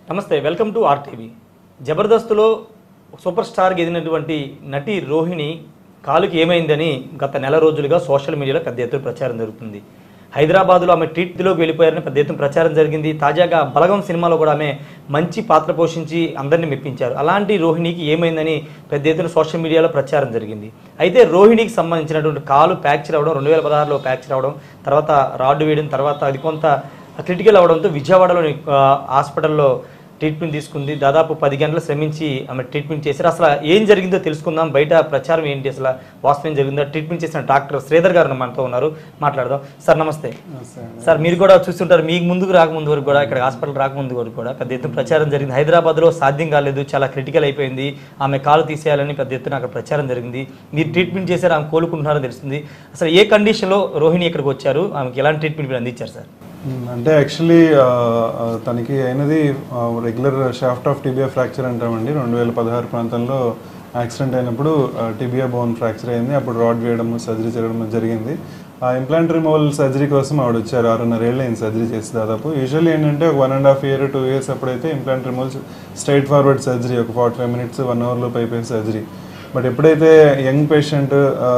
నమస్తే welcome to RTV జబర్దస్త్లో super స్టార్కి ఎదిగినటువంటి నటి రోహిణి కాలుకి ఏమైందని గత నెల రోజులుగా సోషల్ మీడియాలో పెద్ద ఎత్తున ప్రచారం జరుగుతుంది హైదరాబాద్లో ఆమె ట్రీట్లోకి వెళ్ళిపోయారని పెద్ద ఎత్తున ప్రచారం జరిగింది తాజాగా బలగం సినిమాలో కూడా ఆమె మంచి పాత్ర పోషించి అందరినీ మెప్పించారు అలాంటి రోహిణికి ఏమైందని పెద్ద ఎత్తున సోషల్ మీడియాలో ప్రచారం జరిగింది అయితే రోహిణికి సంబంధించినటువంటి కాలు ఫ్రాక్చర్ అవ్వడం రెండు వేల పదహారులో ఫ్రాక్చర్ అవ్వడం తర్వాత రాడ్డు వేయడం తర్వాత అది కొంత క్రిటికల్ అవడంతో విజయవాడలోని ఆ, హాస్పిటల్లో ట్రీట్మెంట్ తీసుకుంది దాదాపు పది గంటలు శ్రమించి ఆమె ట్రీట్మెంట్ చేశారు అసలు ఏం జరిగిందో తెలుసుకుందాం బయట ప్రచారం ఏంటి అసలు వాస్తవం ఏం జరిగిందో ట్రీట్మెంట్ చేసిన డాక్టర్ శ్రీధర్ గారు మనతో ఉన్నారు మాట్లాడదాం సార్ నమస్తే సార్ మీరు కూడా చూస్తుంటారు మీకు ముందుకు రాకముందు వరకు కూడా ఇక్కడ హాస్పిటల్ రాకముందు వరకు కూడా పెద్ద ఎత్తున ప్రచారం జరిగింది హైదరాబాద్లో సాధ్యం కాలేదు చాలా క్రిటికల్ అయిపోయింది ఆమె కాలు తీసేయాలని పెద్ద ఎత్తున అక్కడ ప్రచారం జరిగింది మీరు ట్రీట్మెంట్ చేశారు ఆమె కోలుకుంటున్నారని తెలుస్తుంది అసలు ఏ కండిషన్లో రోహిణి ఇక్కడికి వచ్చారు ఆమెకి ఎలాంటి ట్రీట్మెంట్ మీరు అందించారు సార్ మ్మ్. అంటే యాక్చువల్లీ తనకి అయినది regular shaft of tibia fracture అంటామండి రెండు వేల పదహారు ప్రాంతంలో యాక్సిడెంట్ అయినప్పుడు టిబియా బోన్ ఫ్రాక్చర్ అయింది అప్పుడు రాడ్ వేయడం సర్జరీ చేయడం జరిగింది ఆ ఇంప్లాంట్ రిమూవల్ సర్జరీ కోసం ఆవిడ వచ్చారు ఆరున్నర ఏళ్ళు అయింది సర్జరీ చేసి దాదాపు యూజువల్లీ ఏంటంటే ఒక one and half year two years అప్పుడైతే implant removal straight forward surgery ఒక ఫార్టీ ఫైవ్ మినిట్స్ వన్ అవర్లో అయిపోయిన సర్జరీ బట్ ఎప్పుడైతే యంగ్ పేషెంట్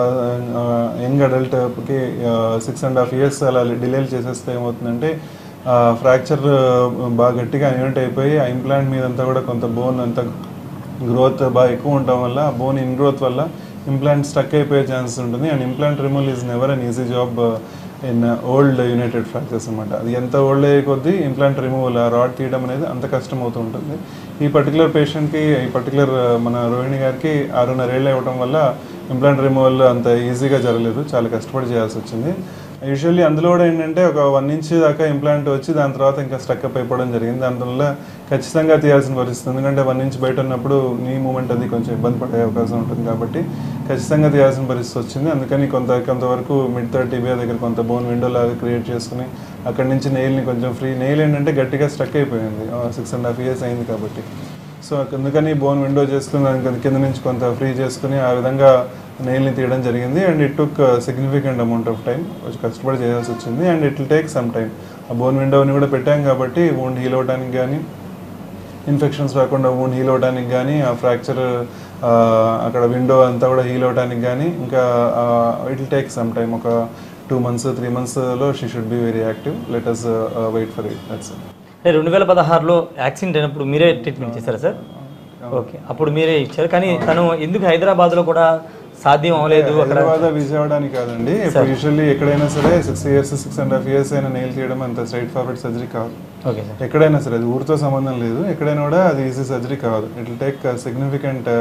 యంగ్ అడల్ట్కి సిక్స్ అండ్ హాఫ్ ఇయర్స్ అలా డిలేలు చేసేస్తే ఏమవుతుందంటే ఫ్రాక్చర్ బాగా గట్టిగా యూనిట్ అయిపోయి ఆ ఇంప్లాంట్ మీద అంతా కూడా కొంత బోన్ అంతా గ్రోత్ బాగా ఎక్కువ ఉండటం వల్ల బోన్ ఇన్ గ్రోత్ వల్ల ఇంప్లాంట్ స్టక్ అయిపోయే ఛాన్సెస్ ఉంటుంది and implant removal is never an easy job in old united fractures అనమాట అది ఎంత ఓల్డ్ అయ్యే కొద్దీ ఇంప్లాంట్ రిమూవల్ ఆ రాడ్ తీయడం అనేది అంత కష్టం అవుతూ ఉంటుంది ఈ పర్టికులర్ పేషెంట్కి ఈ పర్టికులర్ మన రోహిణి గారికి ఆరున్నర ఏళ్ళు ఇవ్వడం వల్ల ఇంప్లాంట్ రిమూవల్ అంత ఈజీగా జరగలేదు చాలా కష్టపడి చేయాల్సి వచ్చింది యూజువల్లీ అందులో కూడా ఏంటంటే ఒక వన్ ఇంచ్ దాకా ఇంప్లాంట్ వచ్చి దాని తర్వాత ఇంకా స్టక్అప్ అయిపోవడం జరిగింది దానివల్ల ఖచ్చితంగా తీయాల్సిన పరిస్థితి ఎందుకంటే వన్ ఇంచ్ బయట ఉన్నప్పుడు నీ మూమెంట్ అది కొంచెం ఇబ్బంది పడే అవకాశం ఉంటుంది కాబట్టి ఖచ్చితంగా తీయాల్సిన పరిస్థితి వచ్చింది అందుకని కొంత కొంతవరకు మిడ్ థర్డ్ టీబీఆ దగ్గర కొంత బోన్ విండో లాగా క్రియేట్ చేసుకుని అక్కడి నుంచి నెయిల్ని కొంచెం ఫ్రీ నెయిల్ ఏంటంటే గట్టిగా స్టక్ అయిపోయింది సిక్స్ అండ్ హాఫ్ ఇయర్స్ అయింది కాబట్టి సో అందుకని బోన్ విండో చేసుకుని దానికి కింద నుంచి కొంత ఫ్రీ చేసుకుని ఆ విధంగా నెయిల్ని తీయడం జరిగింది and it took significant amount of time కొంచెం కష్టపడి చేయాల్సి వచ్చింది and it will take some time ఆ బోన్ విండోని కూడా పెట్టాం కాబట్టి వూండ్ హీల్ అవడానికి కానీ ఇన్ఫెక్షన్స్ రాకుండా వూండ్ హీల్ అవడానికి కానీ ఆ ఫ్రాక్చర్ అక్కడ విండో అంతా కూడా హీల్ అవడానికి కానీ ఇంకా it will take some time ఒక టూ మంత్స్ త్రీ మంత్స్లో she should be very active let us wait for it that's అంటే రెండు వేల పదహారులో యాక్సిడెంట్ అయినప్పుడు మీరే ట్రీట్మెంట్ చేశారా సార్ ఓకే అప్పుడు మీరే ఇచ్చారు కానీ తను ఎందుకు హైదరాబాద్లో కూడా సాధ్యం అవ్వలేదు అక్కడ హైదరాబాద్ విజయవాడ అని కాదండి ఇప్పుడు యూజువల్లీ ఎక్కడైనా సరే six years six and half years అయినా నెయిల్ తీయడం అంత స్ట్రైట్ ఫార్వర్డ్ సర్జరీ కాదు ఓకే సార్ ఎక్కడైనా సరే అది ఊరితో సంబంధం లేదు ఎక్కడైనా కూడా అది ఈజీ సర్జరీ కాదు it will take significant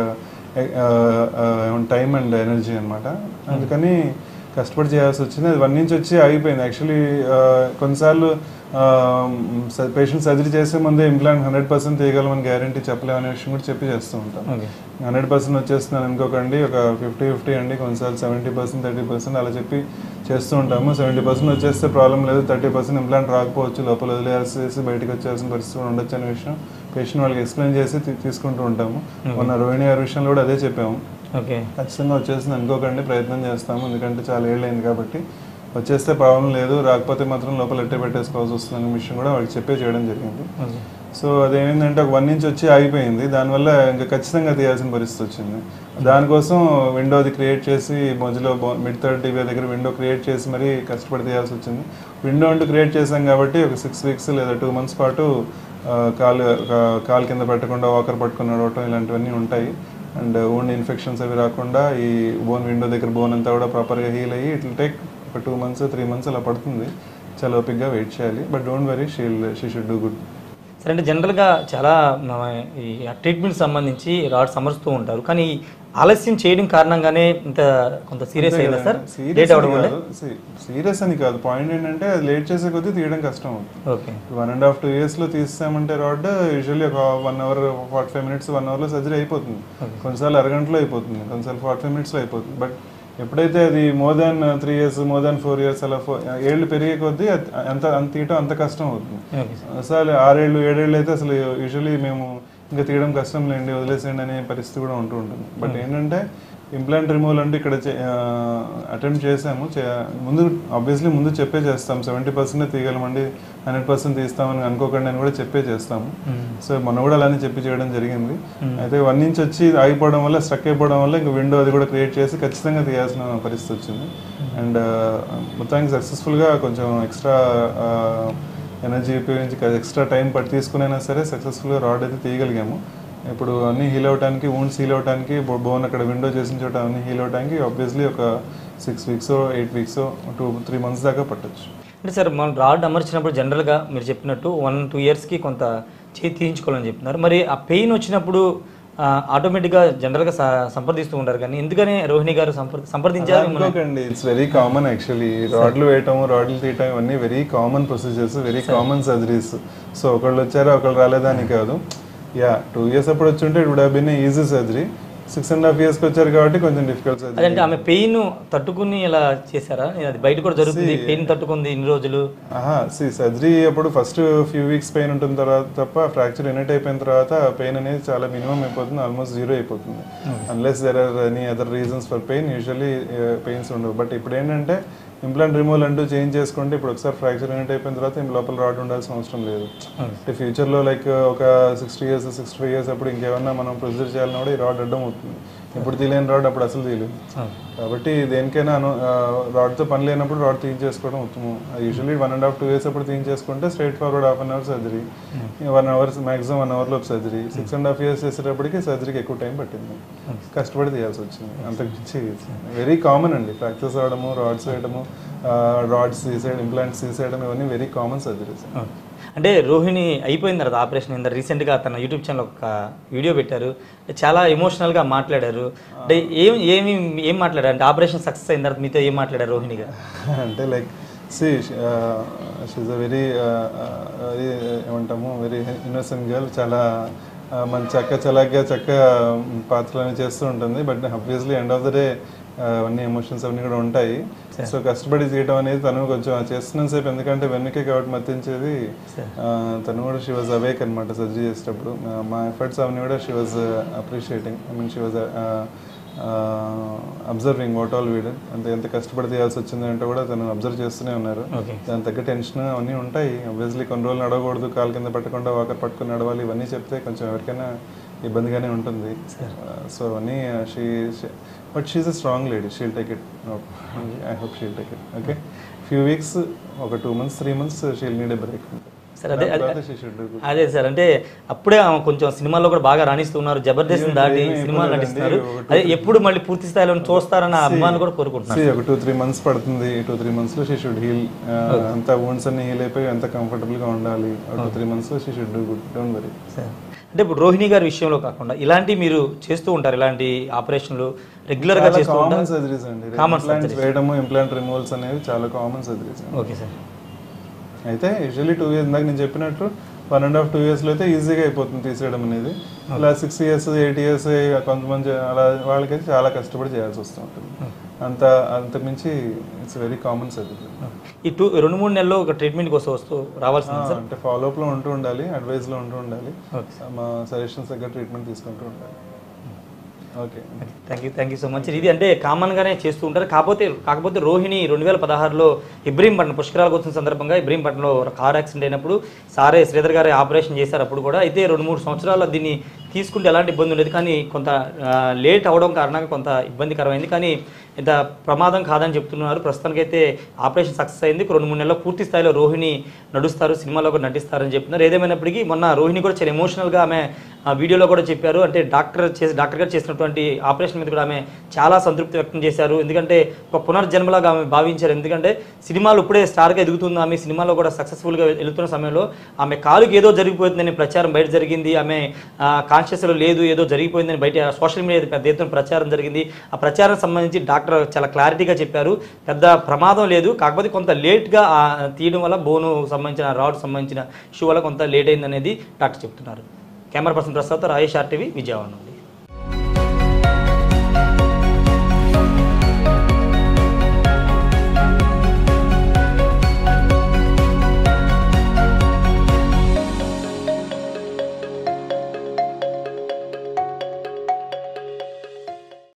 time and energy అనమాట అందుకని కష్టపడి చేయాల్సి వచ్చింది అది వన్ నుంచి వచ్చి ఆగిపోయింది యాక్చువల్లీ కొన్నిసార్లు పేషెంట్ సర్జరీ చేసే ముందే ఇంప్లాంట్ హండ్రెడ్ పర్సెంట్ తీయగలమని గ్యారంటీ చెప్పలేము అనే విషయం కూడా చెప్పి చేస్తూ ఉంటాం ఓకే హండ్రెడ్ పర్సెంట్ వచ్చేస్తున్నాను అనుకోకండి ఒక ఫిఫ్టీ ఫిఫ్టీ అండి కొన్నిసార్లు సెవెంటీ పర్సెంట్ థర్టీ పర్సెంట్ అలా చెప్పి చేస్తూ ఉంటాము సెవెంటీ పర్సెంట్ వచ్చేస్తే ప్రాబ్లం లేదు థర్టీ పర్సెంట్ ఇంప్లాంట్ రాకపోవచ్చు లోపల వదిలేసి బయటకు వచ్చేయాల్సిన పరిస్థితి కూడా ఉండొచ్చు అనే విషయం పేషెంట్ వాళ్ళకి ఎక్స్ప్లెయిన్ చేసి తీ- తీసుకుంటూ ఉంటాము మొన్న రోహిణి గారి విషయంలో కూడా అదే చెప్పాము ఓకే ఖచ్చితంగా వచ్చేసింది అనుకోకండి ప్రయత్నం చేస్తాము ఎందుకంటే చాలా ఏళ్ళు అయింది కాబట్టి వచ్చేస్తే ప్రాబ్లం లేదు రాకపోతే మాత్రం లోపల ఎట్టే పెట్టేసుకోవాల్సి వస్తుంది అనే విషయం కూడా వాళ్ళకి చెప్పే చేయడం జరిగింది ఓకే సో అదేమైందంటే ఒక వన్ ఇంచ్ వచ్చి ఆగిపోయింది దానివల్ల ఇంకా ఖచ్చితంగా తీయాల్సిన పరిస్థితి వచ్చింది దానికోసం విండో అది క్రియేట్ చేసి మధ్యలో మిడ్ థర్డ్ టీవీ దగ్గర విండో క్రియేట్ చేసి మరీ కష్టపడి తీయాల్సి వచ్చింది విండో అంటూ క్రియేట్ చేసాం కాబట్టి ఒక సిక్స్ వీక్స్ లేదా టూ మంత్స్ పాటు ఆ, కాలు కా- కాలు కింద పెట్టకుండా వాకర్ పట్టుకుని నడవటం ఇలాంటివన్నీ ఉంటాయి అండ్ ఓన్ ఇన్ఫెక్షన్స్ అవి రాకుండా ఈ బోన్ విండో దగ్గర బోన్ అంతా కూడా ప్రాపర్గా హీల్ అయ్యి ఇట్ విల్ టేక్ ఒక టూ మంత్స్ త్రీ మంత్స్ అలా పడుతుంది చాలా ఓపిక్గా వెయిట్ చేయాలి but don't worry she'll she should do good సరే అంటే జనరల్గా చాలా మ, ఈ ట్రీట్మెంట్ సంబంధించి రాడ్ సమరుస్తూ ఉంటారు కానీ ఆలస్యం చేయడం కారణంగానే ఇంత కొంత సీరియస్ అయిందా సార్ లేట్ అవడం వల్ల సీరియస్ అని కాదు పాయింట్ ఏంటంటే అది లేట్ చేసే కొద్దీ తీయడం కష్టం అవుతుంది okay one and half two ఇయర్స్లో తీసామంటే రాడ్ యూజువల్లీ ఒక one hour forty five minutes one అవర్లో సర్జరీ అయిపోతుంది కొన్నిసార్లు అరగంటలో అయిపోతుంది కొన్నిసార్లు ఫార్టీ ఫైవ్ మినిట్స్లో అయిపోతుంది బట్ ఎప్పుడైతే అది more than three years more than four years అలా ఫోర్ ఏళ్ళు పెరిగే కొద్దీ అది అంత అంత తీయటం అంత కష్టం అవుతుంది ఓకే అసలు ఆరేళ్ళు ఏడేళ్ళు అయితే అసలు యూజువల్లీ మేము ఇంకా తీయడం కష్టం లేండి వదిలేసేయండి అనే పరిస్థితి కూడా ఉంటూ ఉంటుంది బట్ ఏంటంటే ఇంప్లాంట్ రిమూవల్ అంటే ఇక్కడ అటెంప్ట్ చేసాము చే- ముందు ఆబ్వియస్లీ ముందు చెప్పే చేస్తాం సెవెంటీ పర్సెంట్ తీయగలమండి హండ్రెడ్ పర్సెంట్ తీస్తామని అనుకోకండి అని కూడా చెప్పే చేస్తాము సో మొన్న కూడా అలానే చెప్పి చేయడం జరిగింది అయితే వన్ ఇంచ్ వచ్చి ఆగిపోవడం వల్ల స్ట్రక్ అయిపోవడం వల్ల ఇంకా విండో అది కూడా క్రియేట్ చేసి ఖచ్చితంగా తీయాల్సిన పరిస్థితి వచ్చింది అండ్ మొత్తానికి సక్సెస్ఫుల్గా కొంచెం ఎక్స్ట్రా ఎనర్జీ ఉపయోగించి ఎక్స్ట్రా టైం పట్టి తీసుకునైనా సరే సక్సెస్ఫుల్గా రాడ్ అయితే తీయగలిగాము ఇప్పుడు అన్ని హీల్ అవడానికి ఊన్స్ హీల్ అవడానికి బోన్ అక్కడ విండో చేసిన చోట అన్ని హీల్ అవడానికి ఆబ్వియస్లీ ఒక six weeks eight weeks two three months దాకా పట్టొచ్చు అంటే సార్ మనం రాడ్ అమర్చినప్పుడు జనరల్గా మీరు చెప్పినట్టు వన్ టూ ఇయర్స్కి కొంత చేయి తీయించుకోవాలని చెప్తున్నారు మరి ఆ పెయిన్ వచ్చినప్పుడు ఆటోమేటిక్గా జనరల్గా స- సంప్రదిస్తూ ఉంటారు కానీ ఎందుకని రోహిణి గారు సంప్ర సంప్రదించారు మిమ్మల్ని? అనుకోకండి ఇట్స్ వెరీ కామన్ యాక్చువల్లీ రాడ్లు వేయటం రాడ్లు తీయటం ఇవన్నీ very common procedures very common surgeries so ఒకళ్ళు వచ్చారు ఒకళ్ళు రాలేదా అని కాదు యా టూ ఇయర్స్ అప్పుడు వచ్చి ఉంటే it would been easy surgery six and half ఇయర్స్కి వచ్చారు కాబట్టి కొంచెం డిఫికల్ట్ సర్జరీ అదంటే ఆమె పెయిన్ తట్టుకుని ఇలా చేశారా అది బయట కూడా జరుగుతుంది పెయిన్ తట్టుకుంది ఇన్ని రోజులు ఆహా సి సర్జరీ అప్పుడు ఫస్ట్ ఫ్యూ వీక్స్ పెయిన్ ఉంటుంది తర్వాత తప్ప ఫ్రాక్చర్ ఎనెట్ అయిపోయిన తర్వాత పెయిన్ అనేది చాలా మినిమం అయిపోతుంది ఆల్మోస్ట్ జీరో అయిపోతుంది unless there are any other reasons for pain usually pains ఉండవు బట్ ఇప్పుడు ఏంటంటే ఇంప్లాంట్ రిమూవల్ అంటూ చేంజ్ చేసుకుంటే ఇప్పుడు ఒకసారి ఫ్రాక్చర్ ఎనెట్ అయిపోయిన తర్వాత ఏం లోపల రాడ్ ఉండాల్సిన అవసరం లేదు అంటే ఫ్యూచర్లో లైక్ ఒక sixty years sixty five years అప్పుడు ఇంకేమన్నా మనం ప్రొసీజర్ చేయాలన్నా కూడా ఈ రాడ్ అడ్డం అవుతుంది ఇప్పుడు తీయలేని రాడ్ అప్పుడు అసలు తీయలేదు కాబట్టి దేనికైనా అను రాడ్తో పని లేనప్పుడు రాడ్ తీయించేసుకోవడం ఉత్తమం usually one and half two years అప్పుడు తీయించేసుకుంటే straight forward half an hour surgery one hour maximum one అవర్లో surgery six and half years చేసేటప్పటికి సర్జరీకి ఎక్కువ టైం పట్టింది కష్టపడి తీయాల్సి వచ్చింది అంతకుమించి వెరీ కామన్ అండి ఫ్రాక్చర్స్ అవడము రాడ్స్ వేయడము రాడ్స్ తీసేయడం ఇంప్లాంట్స్ తీసేయడం ఇవన్నీ వెరీ కామన్ సర్జరీస్ అంటే రోహిణి అయిపోయిన తర్వాత ఆపరేషన్ అయింది రీసెంట్గా తన యూట్యూబ్ ఛానల్ ఒక వీడియో పెట్టారు చాలా ఎమోషనల్గా మాట్లాడారు అంటే ఏం ఏమి ఏం మాట్లాడారు అంటే ఆపరేషన్ సక్సెస్ అయిన తర్వాత మీతో ఏం మాట్లాడారు రోహిణిగా అంటే like see she's a very very ఏమంటాము వెరీ ఇన్నోసెంట్ గర్ల్ చాలా uh, మన చక్క చలాగ్గా చక్క పాత్రలు చేస్తూ ఉంటుంది but obviously end of the day అవన్నీ ఎమోషన్స్ అవన్నీ కూడా ఉంటాయి సో కష్టపడి చేయడం అనేది తను కొంచెం ఆ చేస్తున్న సేపు ఎందుకంటే వెన్నుకే కాబట్టి మర్తించేది తను కూడా షీ వాజ్ అవేక్ అనమాట సర్జరీ చేసేటప్పుడు Uh, మా ఎఫర్ట్స్ అవన్నీ కూడా she was appreciating I mean she was observing what all we'd అంటే ఎంత కష్టపడి తీయాల్సి వచ్చింది అంటే కూడా తను అబ్జర్వ్ చేస్తూనే ఉన్నారు ఓకే దాని తగ్గ టెన్షన్ అవన్నీ ఉంటాయి ఆబ్వియస్లీ కొన్ని రోజులు నడవకూడదు కాలు కింద పెట్టకుండా వాకర్ పట్టుకొని నడవాలి ఇవన్నీ చెప్తే కొంచెం ఎవరికైనా ఇబ్బందిగానే ఉంటుంది సో అవన్నీ she but she's a strong lady she'll take it I hope she'll take it okay few weeks ఒక two months three months she'll need a break sir అదే అదే- తర్వాత she should do good. అదే సార్ అంటే అప్పుడే ఆమె కొంచెం సినిమాల్లో కూడా బాగా రాణిస్తున్నారు జబర్దస్త్ దాటి ఏమీ సినిమాలు అయిపోలేదండి. నటిస్తున్నారు ఒకటి- అదే ఎప్పుడు మళ్ళీ పూర్తి స్థాయిలో చూస్తారన్న అభిమానులు కూడా కోరుకుంటున్నారు See, ఒక టూ త్రీ మంత్స్ పడుతుంది టూ త్రీ మంత్స్ లో షీ షుడ్ హీల్ అంతా wounds అన్ని హీల్ అయిపోయి ఎంత కంఫర్టబుల్ గా ఉండాలి ఒక టూ త్రీ మంత్స్ లో she should do good don't worry sir అంటే ఇప్పుడు రోహిణి గారి విషయంలో కాకుండా ఇలాంటి మీరు చేస్తూ ఉంటారు ఇలాంటి ఆపరేషన్లు రెగ్యులర్ గా చేస్తూ కామన్ ఉంటారు సర్జరీస్ అండి Common ఇంప్లాంట్స్ వేయడము ఇంప్లాంట్ రిమూవల్స్ అనేవి చాలా కామన్ సర్జరీస్ ఓకే సార్ అయితే యూజువల్లీ టూ ఇయర్స్ ఇందాక నేను చెప్పినట్టు వన్ అండ్ హాఫ్ టూ ఇయర్స్లో అయితే ఈజీగా అయిపోతుంది తీసేయడం అనేది ఇలా సిక్స్ ఇయర్స్ ఎయిట్ ఇయర్స్ కొంతమంది అలా వాళ్ళకైతే చాలా కష్టపడి చేయాల్సి వస్తూ ఉంటుంది అంత అంత మించి ఇట్స్ వెరీ కామన్ సర్జరీ ఈ టూ రెండు మూడు నెలల్లో ఒక ట్రీట్మెంట్ కోసం వస్తూ రావాల్సింది సార్ అంటే ఫాలోఅప్లో ఉంటూ ఉండాలి అడ్వైస్లో ఉంటూ ఉండాలి ఓకే మా సజెషన్స్ దగ్గర ట్రీట్మెంట్ తీసుకుంటూ ఉండాలి okay thank you thank you so much ఇది అంటే కామన్గానే చేస్తూ ఉంటారు కాకపోతే కాకపోతే రోహిణి రెండు వేల పదహారులో ఇబ్రహీంపట్నం పుష్కరాలకు వచ్చిన సందర్భంగా ఇబ్రహీంపట్నంలో ఒక కార్ యాక్సిడెంట్ అయినప్పుడు సారే శ్రీధర్ గారే ఆపరేషన్ చేశారు అప్పుడు కూడా అయితే రెండు మూడు సంవత్సరాలు దీన్ని తీసుకుంటే ఎలాంటి ఇబ్బంది ఉండేది కానీ కొంత లేట్ అవడం కారణంగా కొంత ఇబ్బందికరమైంది కానీ ఇంత ప్రమాదం కాదని చెప్తున్నారు ప్రస్తుతానికైతే ఆపరేషన్ సక్సెస్ అయింది ఒక రెండు మూడు నెలల్లో పూర్తి స్థాయిలో రోహిణి నడుస్తారు సినిమాలో కూడా నటిస్తారని చెప్తున్నారు ఏదేమైనప్పటికీ మొన్న రోహిణి కూడా చాలా ఎమోషనల్గా ఆమె ఆ వీడియోలో కూడా చెప్పారు అంటే డాక్టర్ చేసి డాక్టర్ గారు చేసినటువంటి ఆపరేషన్ మీద కూడా ఆమె చాలా సంతృప్తి వ్యక్తం చేశారు ఎందుకంటే ఒక పునర్జన్మలాగా ఆమె భావించారు ఎందుకంటే సినిమాలు ఇప్పుడే స్టార్గా ఎదుగుతుంది ఆమె సినిమాలో కూడా సక్సెస్ఫుల్గా వెళ్తున్న సమయంలో ఆమె కాలుకి ఏదో జరిగిపోతుందని ప్రచారం బయట జరిగింది ఆమె కాన్షియస్లో లేదు ఏదో జరిగిపోయిందని బయట సోషల్ మీడియా పెద్ద ఎత్తున ప్రచారం జరిగింది ఆ ప్రచారం సంబంధించి డాక్టర్ చాలా క్లారిటీగా చెప్పారు పెద్ద ప్రమాదం లేదు కాకపోతే కొంత లేట్గా తీయడం వల్ల బోను సంబంధించిన రాడ్ సంబంధించిన ఇష్యూ వల్ల కొంత లేట్ అయిందనేది డాక్టర్ చెప్తున్నారు కెమెరా పర్సన్ ప్రసాద్ రాయేష్ ఆర్టీవీ విజయవాడ